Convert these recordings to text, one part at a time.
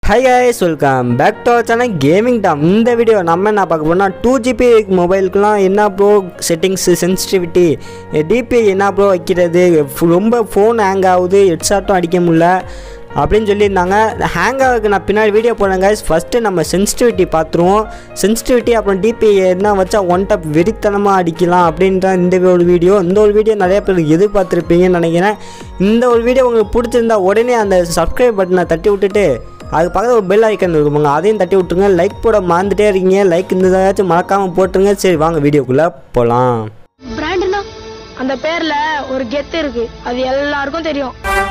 high guys welcome back to our channel gaming Tom இந்த video நம்ம என்ன பார்க்க போனால் டூ ஜிபி மொபைலுக்குலாம் என்ன ப்ரோ செட்டிங்ஸு சென்சிட்டிவிட்டி டிபி என்ன ப்ரோ வைக்கிறது ஃபு- ரொம்ப ஃபோன் ஹேங் ஆகுது ஹெட்ஷாட்டும் அடிக்க முடியல அப்படின்னு சொல்லியிருந்தாங்க ஹேங் ஆகுக்கு நான் பின்னாடி வீடியோ போனேன் கைஸ் ஃபஸ்ட்டு நம்ம சென்சிட்டிவிட்டி பார்த்துருவோம் சென்சிட்டிவிட்டி அப்புறம் டிபி என்ன வச்சா ஒன் டப் வெறித்தனமாக அடிக்கலாம் அப்படின்ற இந்த ஒரு வீடியோ இந்த ஒரு வீடியோ நிறைய பேர் எதிர்பார்த்துருப்பீங்கன்னு நினைக்கிறேன் இந்த ஒரு வீடியோ உங்களுக்கு பிடிச்சிருந்தா உடனே அந்த சப்ஸ்கிரைப் பட்டனை தட்டி விட்டுட்டு அதுக்கு பக்கத்தில் ஒரு பெல் ஐக்கன் இருக்குங்க அதையும் தட்டி விட்டுருங்க லைக் போட மறந்துட்டே இருக்கீங்க லைக் இந்த ஏதாச்சும் மறக்காமல் போட்டுருங்க சரி வாங்க வீடியோக்குள்ளே போகலாம் பிராண்ட்னா அந்த பேர்ல ஒரு கெத்து இருக்கு அது எல்லாருக்கும் தெரியும்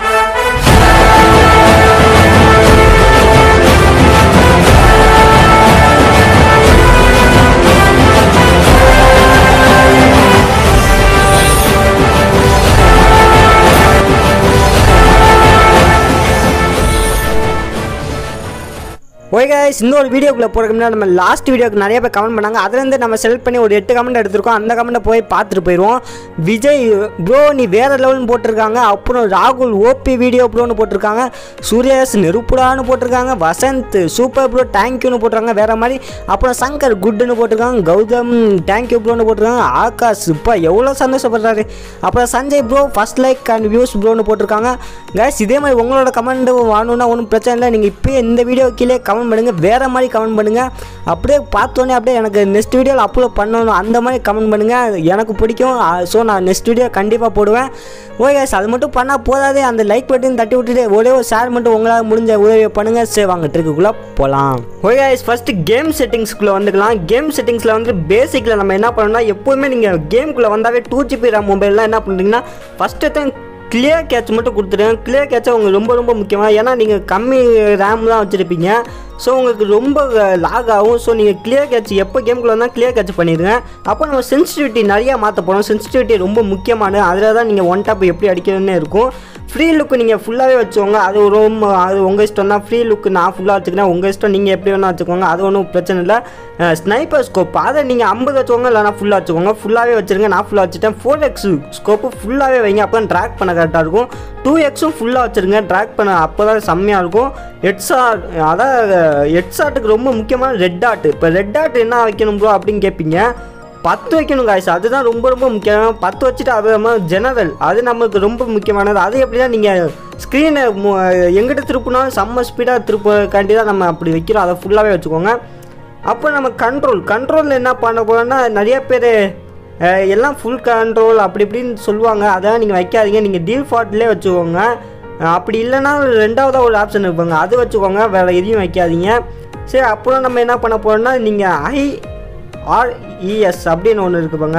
ஓய் guys இந்த ஒரு வீடியோக்குள்ளே போகிறதுக்கு முன்னாடி நம்ம லாஸ்ட் வீடியோக்கு நிறைய பேர் கமெண்ட் பண்ணாங்க அதுலேருந்து நம்ம செலக்ட் பண்ணி ஒரு எட்டு கமெண்ட் எடுத்திருக்கோம் அந்த கமெண்ட்டை போய் பார்த்துட்டு போயிடுவோம் விஜய் ப்ரோ நீ வேறு லெவல்னு போட்டிருக்காங்க அப்புறம் ராகுல் ஓபி வீடியோ ப்ரோன்னு போட்டிருக்காங்க சூர்யாஸ் நெருப்புடான்னு போட்டிருக்காங்க வசந்த் சூப்பர் ப்ரோ தேங்க்யூன்னு போட்டிருக்காங்க வேறு மாதிரி அப்புறம் சங்கர் குட்டுன்னு போட்டிருக்காங்க கௌதம் தேங்க்யூ ப்ரோன்னு போட்டிருக்காங்க ஆகாஷ் இப்போ எவ்வளோ சந்தோஷப்படுறாரு அப்புறம் Sanjay bro first like and views ப்ரோன்னு போட்டிருக்காங்க guys இதே மாதிரி உங்களோட கமெண்ட் வாங்கணுன்னா ஒன்றும் பிரச்சனை இல்லை நீங்கள் இப்போயே இந்த வீடியோ கீழே கமெண்ட் பண்ணுங்கள் வேறு மாதிரி கமெண்ட் பண்ணுங்கள் அப்படியே பார்த்தோன்னே அப்படியே எனக்கு நெக்ஸ்ட் வீடியோவில் அப்லோட் பண்ணணும் அந்த மாதிரி கமெண்ட் பண்ணுங்கள் எனக்கு பிடிக்கும் ஸோ நான் நெக்ஸ்ட் வீடியோ கண்டிப்பாக போடுவேன் ஓகே அது மட்டும் பண்ணால் போதாது அந்த லைக் பட்டன் தட்டி விட்டுட்டு ஒரே ஒரு ஷேர் மட்டும் உங்களால் முடிஞ்ச உதவியை பண்ணுங்கள் சரி வாங்க ட்ரிக்குள்ளே போகலாம் ஓகே ஃபஸ்ட்டு கேம் செட்டிங்ஸ்குள்ளே வந்துக்கலாம் கேம் செட்டிங்ஸில் வந்து பேசிக்கில் நம்ம என்ன பண்ணணும்னா எப்போதுமே நீங்கள் கேமுக்குள்ளே வந்தாவே டூ ஜிபி ரேம் மொபைல்லாம் என்ன பண்ணுறீங்கன்னா ஃபஸ்ட்டு தான் கிளியர் கேட்ச் மட்டும் கொடுத்துருங்க கிளியர் கேட்சை உங்களுக்கு ரொம்ப ரொம்ப முக்கியமாக ஏன்னா நீங்கள் கம்மி ரேம் தான் வச்சுருப்பீங்க ஸோ உங்களுக்கு ரொம்ப லாக் ஆகும் ஸோ நீங்கள் கிளியர் கேட்ச் எப்போ கேமுக்குள்ள வந்தால் கிளியர் கேட்ச் பண்ணிடுங்க அப்போ நம்ம சென்சிட்டிவிட்டி நிறையா மாற்ற போகிறோம் சென்சிட்டிவிட்டி ரொம்ப முக்கியமானது அதில் தான் நீங்கள் ஒன் டாப் எப்படி அடிக்கணும்னு இருக்கும் ஃப்ரீ லுக்கு நீங்கள் ஃபுல்லாகவே வச்சுக்கோங்க அது ரொம்ப அது உங்கள் இஷ்டம் தான் ஃப்ரீ லுக்கு நான் ஃபுல்லாக வச்சுக்கிறேன் உங்கள் இஷ்டம் நீங்கள் எப்படி வேணால் வச்சுக்கோங்க அது ஒன்றும் பிரச்சனை இல்லை ஸ்னைப்பர் ஸ்கோப் அதை நீங்கள் ஐம்பது வச்சுக்கோங்க இல்லைனா ஃபுல்லாக வச்சுக்கோங்க ஃபுல்லாகவே வச்சுருங்க நான் ஃபுல்லாக வச்சுட்டேன் ஃபோர் எக்ஸ் ஸ்கோப்பு ஃபுல்லாகவே வைங்க அப்போ ட்ராக் பண்ண கரெக்டாக இருக்கும் டூ எக்ஸும் ஃபுல்லாக வச்சுருங்க ட்ராக் பண்ண அப்போ தான் செம்மையாக இருக்கும் ஹெட்ஷாட் அதான் ஹெட்ஷாட்டுக்கு ரொம்ப முக்கியமான ரெட் டாட் இப்போ ரெட் டாட் என்ன வைக்கணும் ப்ரோ அப்படின்னு கேட்பீங்க பத்து வைக்கணும் காய்ஸ் அதுதான் ரொம்ப ரொம்ப முக்கியம் பத்து வச்சுட்டு அது நம்ம ஜெனரல் அது நமக்கு ரொம்ப முக்கியமானது அது எப்படின்னா நீங்கள் ஸ்க்ரீனை எங்கிட்ட திருப்பினாலும் செம்ம ஸ்பீடாக திருப்பக்காண்டி தான் நம்ம அப்படி வைக்கிறோம் அதை ஃபுல்லாகவே வச்சுக்கோங்க அப்போ நம்ம கண்ட்ரோல் கண்ட்ரோலில் என்ன பண்ண போகிறோம்னா நிறைய பேர் எல்லாம் ஃபுல் கண்ட்ரோல் அப்படி இப்படின்னு சொல்லுவாங்க அதெல்லாம் நீங்கள் வைக்காதீங்க நீங்கள் டிஃபால்ட்லேயே வச்சுக்கோங்க அஹ் அப்படி இல்லைன்னா ரெண்டாவதாக ஒரு ஆப்ஷன் இருப்பாங்க அது வச்சுக்கோங்க வேறு எதையும் வைக்காதீங்க சரி அப்புறம் நம்ம என்ன பண்ண போகிறோம்னா நீங்கள் ஐ ஆர்இஎஸ் அப்படின்னு ஒன்று இருக்குப்பாங்க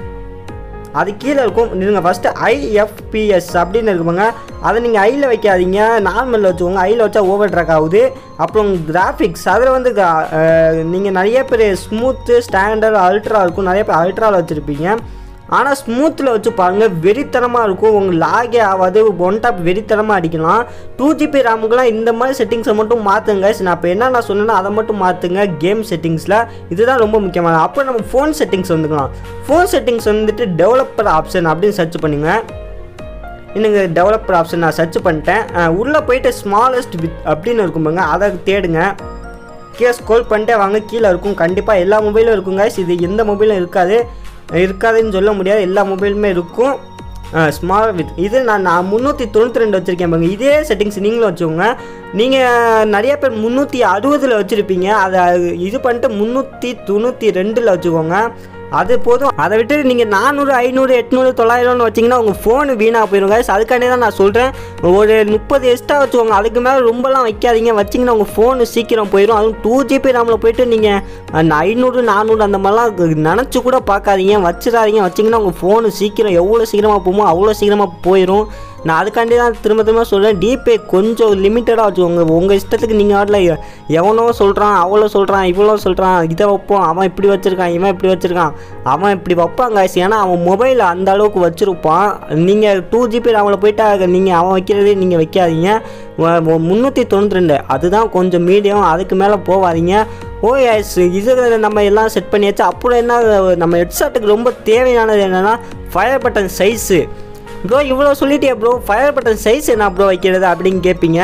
அது கீழே இருக்கும் நீங்கள் ஃபஸ்ட்டு ஐஎஃப்பிஎஸ் அப்படின்னு இருக்குப்பாங்க அதை நீங்கள் ஐயில் வைக்காதீங்க நார்மலில் வச்சுக்கோங்க ஐயில் வச்சா ஓவர் ட்ராக் ஆகுது அப்புறம் கிராஃபிக்ஸ் அதில் வந்து நீங்கள் நிறைய பேர் ஸ்மூத்து ஸ்டாண்டர்ட் அல்ட்ரா இருக்கும் நிறைய பேர் அல்ட்ராவில் வச்சுருப்பீங்க ஆனால் ஸ்மூத்தில் வச்சு பாருங்கள் வெறித்தனமாக இருக்கும் உங்களுக்கு லாகே ஆகாது ஒன் டாப் வெறித்தனமாக அடிக்கலாம் டூ ஜிபி ரேமுக்குலாம் இந்த மாதிரி செட்டிங்ஸை மட்டும் மாற்றுங்க நான் இப்போ என்ன நான் சொன்னேன்னா அதை மட்டும் மாற்றுங்க கேம் செட்டிங்ஸில் இதுதான் ரொம்ப முக்கியமானது அப்போ நம்ம ஃபோன் செட்டிங்ஸ் வந்துக்கலாம் ஃபோன் செட்டிங்ஸ் வந்துட்டு டெவலப்பர் ஆப்ஷன் அப்படின்னு சர்ச் பண்ணுங்க இன்னுங்க டெவலப்பர் ஆப்ஷன் நான் சர்ச் பண்ணிட்டேன் அஹ் உள்ளே போயிட்டு ஸ்மாலஸ்ட் வித் அப்படின்னு இருக்கும் பாருங்க அதை தேடுங்க கீழே ஸ்க்ரோல் பண்ணிட்டே வாங்க கீழே இருக்கும் கண்டிப்பாக எல்லா மொபைலும் இருக்குங்க இது எந்த மொபைலும் இருக்காது இருக்காதுன்னு சொல்ல முடியாது எல்லா மொபைலுமே இருக்கும் ஸ்மால் வித் இது நான் நான் முந்நூற்றி தொண்ணூற்றி ரெண்டு வச்சுருக்கேன் பாருங்க இதே செட்டிங்ஸ் நீங்களும் வச்சுக்கோங்க நீங்கள் நிறைய பேர் முந்நூற்றி அறுபதில் வச்சுருப்பீங்க அதை இது பண்ணிட்டு முந்நூற்றி தொண்ணூற்றி ரெண்டில் வச்சுக்கோங்க அது போதும் அதை விட்டு நீங்கள் நானூறு ஐநூறு எட்நூறு தொள்ளாயிரம்னு வச்சிங்கன்னா உங்கள் ஃபோனு வீணாக போயிடும் guys அதுக்காண்டி தான் நான் சொல்கிறேன் ஒரு முப்பது எக்ஸ்ட்ரா வச்சுக்கோங்க அதுக்கு மேலே ரொம்பலாம் வைக்காதீங்க வச்சிங்கன்னா உங்கள் ஃபோனு சீக்கிரம் போயிடும் அதுவும் டூ ஜிபி ரேமில் போயிட்டு நீங்கள் ஐநூறு நானூறு அந்த மாதிரிலாம் நினச்சி கூட பார்க்காதீங்க வச்சிடாதீங்க வச்சிங்கன்னா உங்கள் ஃபோனு சீக்கிரம் எவ்வளோ சீக்கிரமாக போகுமோ அவ்வளோ சீக்கிரமாக போயிடும் நான் அதுக்காண்டி தான் திரும்ப திரும்ப சொல்கிறேன் டிபே கொஞ்சம் லிமிட்டடாக வச்சுக்கோங்க உங்கள் இஷ்டத்துக்கு நீங்கள் ஆட்டில் எவனோ சொல்கிறான் அவ்வளோ சொல்கிறான் இவ்வளோ சொல்கிறான் இதை வைப்போம் அவன் இப்படி வச்சுருக்கான் இவன் இப்படி வச்சுருக்கான் அவன் இப்படி வைப்பான் காசு ஏன்னா அவன் மொபைல் அந்த அளவுக்கு வச்சுருப்பான் நீங்கள் டூ ஜிபி ரேமில் போயிட்டா நீங்கள் அவன் வைக்கிறதே நீங்கள் வைக்காதீங்க முந்நூற்றி தொண்ணூற்றி ரெண்டு அதுதான் கொஞ்சம் மீடியம் அதுக்கு மேலே போகாதீங்க ஓ எஸ் இது நம்ம எல்லாம் செட் பண்ணியாச்சு அப்புறம் என்ன நம்ம ஹெட்செட்டுக்கு ரொம்ப தேவையானது என்னென்னா ஃபயர் பட்டன் சைஸு ப்ரோ இவ்வளோ சொல்லிட்டே ப்ரோ ஃபயர் பட்டன் சைஸ் என்ன ப்ரோ வைக்கிறது அப்படின்னு கேட்பீங்க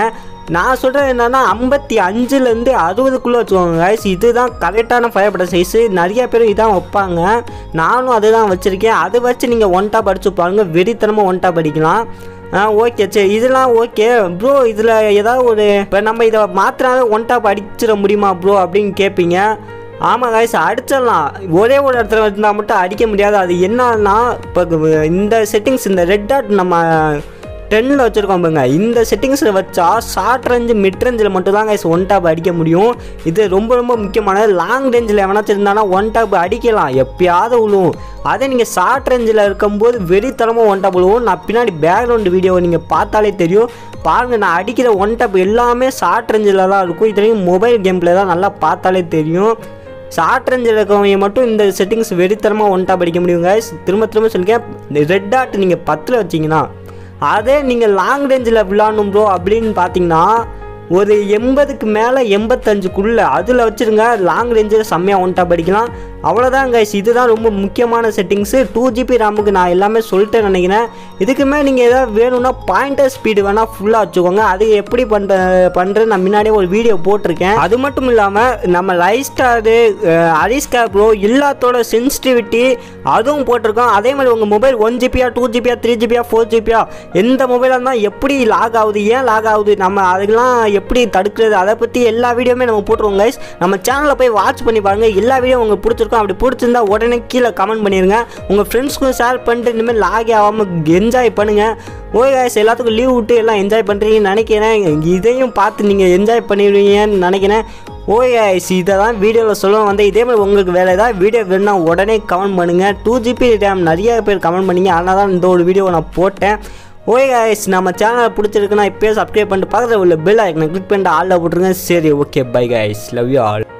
நான் சொல்கிறது என்னன்னா ஐம்பத்தி அஞ்சுலேருந்து அறுபதுக்குள்ளே வச்சுக்கோங்க guys இதுதான் கரெக்டான ஃபயர் பட்டன் சைஸு நிறைய பேர் இதான் வைப்பாங்க நானும் அதுதான் வச்சுருக்கேன் அதை வச்சு நீங்கள் ஒன் டாப் அடிச்சு பாருங்க வெறித்தனமாக ஒன் டாப் அடிக்கலாம் ஆ ஓகே சரி இதெல்லாம் ஓகே ப்ரோ இதில் ஏதாவது ஒரு இப்போ நம்ம இதை மாத்திராவே ஒன் டாப் அடிச்சிட முடியுமா ப்ரோ அப்படின்னு கேட்பீங்க ஆமாம் காய்ஸ் அடிச்சிடலாம் ஒரே ஒரு இடத்துல இருந்தால் மட்டும் அடிக்க முடியாது அது என்னன்னா இப்போ இந்த செட்டிங்ஸ் இந்த ரெட் டாட் நம்ம டென்னில் வச்சுருக்கோம் பாருங்க இந்த செட்டிங்ஸில் வச்சா ஷார்ட் ரேஞ்சு மிட் ரேஞ்சில் மட்டும் தான் கைஸ் ஒன் டாப் அடிக்க முடியும் இது ரொம்ப ரொம்ப முக்கியமானது லாங் ரேஞ்சில் எவனாச்சும் இருந்தானா ஒன் டாப் அடிக்கலாம் எப்பயாவது விழுவும் அதே நீங்கள் ஷார்ட் ரேஞ்சில் இருக்கும்போது வெறித்தனமாக ஒன் டாப் விழுவும் நான் பின்னாடி பேக்ரவுண்ட் வீடியோவை நீங்கள் பார்த்தாலே தெரியும் பாருங்கள் நான் அடிக்கிற ஒன் டாப் எல்லாமே ஷார்ட் ரேஞ்சில் தான் இருக்கும் இதுலேயும் மொபைல் கேம்ல தான் நல்லா பார்த்தாலே தெரியும் ஷார்ட் ரேஞ்சில் இருக்கவங்க மட்டும் இந்த செட்டிங்ஸ் வெறித்தனமாக ஒன் டாப் அடிக்க முடியும் guys திரும்ப திரும்ப சொல்லிக்கேன் இந்த ரெட் டாட் நீங்கள் பத்தில் வச்சிங்கன்னா அதே நீங்கள் லாங் ரேஞ்சில் விளாடணும் ப்ரோ அப்படின்னு பார்த்தீங்கன்னா ஒரு எண்பதுக்கு மேலே எண்பத்தஞ்சுக்குள்ளே அதில் வச்சுருங்க லாங் ரேஞ்சில் செம்மையாக ஒன் டாப் அடிக்கலாம் அவ்வளோதான் கைஸ் இதுதான் ரொம்ப முக்கியமான செட்டிங்ஸு டூ ஜிபி ரேமுக்கு நான் எல்லாமே சொல்லிட்டேன் நினைக்கிறேன் இதுக்குமே நீங்கள் எதாவது வேணும்னா பாயிண்டர் ஸ்பீடு வேணால் ஃபுல்லாக வச்சுக்கோங்க அது எப்படி பண்ணுற பண்ணுறது நான் முன்னாடியே ஒரு வீடியோ போட்டிருக்கேன் அது மட்டும் இல்லாமல் நம்ம லைஃப் ஸ்டாரு அரிஸ்கா ப்ரோ எல்லாத்தோட சென்சிட்டிவிட்டி அதுவும் போட்டிருக்கோம் அதே மாதிரி உங்கள் மொபைல் ஒன் ஜிபியா டூ ஜிபியா த்ரீ ஜிபியா ஃபோர் ஜிபியா எந்த மொபைலாக இருந்தால் எப்படி லாக் ஆகுது ஏன் லாக் ஆகுது நம்ம அதுக்கெல்லாம் எப்படி தடுக்கிறது அதை பற்றி எல்லா வீடியோவுமே நம்ம போட்டுருவோம் கைஸ் நம்ம சேனலில் போய் வாட்ச் பண்ணி பாருங்கள் எல்லா வீடியோ உங்களுக்கு பிடிச்சிருக்கும் அப்படி பிடிச்சிருந்தா உடனே கீழே கமெண்ட் பண்ணிடுங்க உங்கள் ஃப்ரெண்ட்ஸ்க்கும் ஷேர் பண்ணிட்டு இனிமேல் லாக் ஆகாமல் என்ஜாய் பண்ணுங்கள் ஓய் கைஸ் எல்லாத்துக்கும் லீவ் விட்டு எல்லாம் என்ஜாய் பண்ணுறீங்கன்னு நினைக்கிறேன் இதையும் பார்த்து நீங்கள் என்ஜாய் பண்ணிடுவீங்கன்னு நினைக்கிறேன் ஓய் கைஸ் இதை தான் வீடியோவில் சொல்ல வந்தேன் இதே மாதிரி உங்களுக்கு வேறு ஏதாவது வீடியோ வேணும்னா உடனே கமெண்ட் பண்ணுங்கள் டூ ஜிபி ரேம் நிறைய பேர் கமெண்ட் பண்ணீங்க அதனால தான் இந்த ஒரு வீடியோவை நான் போட்டேன் ஓய் கைஸ் நம்ம சேனல் பிடிச்சிருக்குன்னா இப்போயே சப்ஸ்கிரைப் பண்ணிட்டு பக்கத்தில் உள்ள பெல் ஐக்கனை கிளிக் பண்ணிட்டு ஆளில் போட்டுருங்க சரி okay bye guys love you all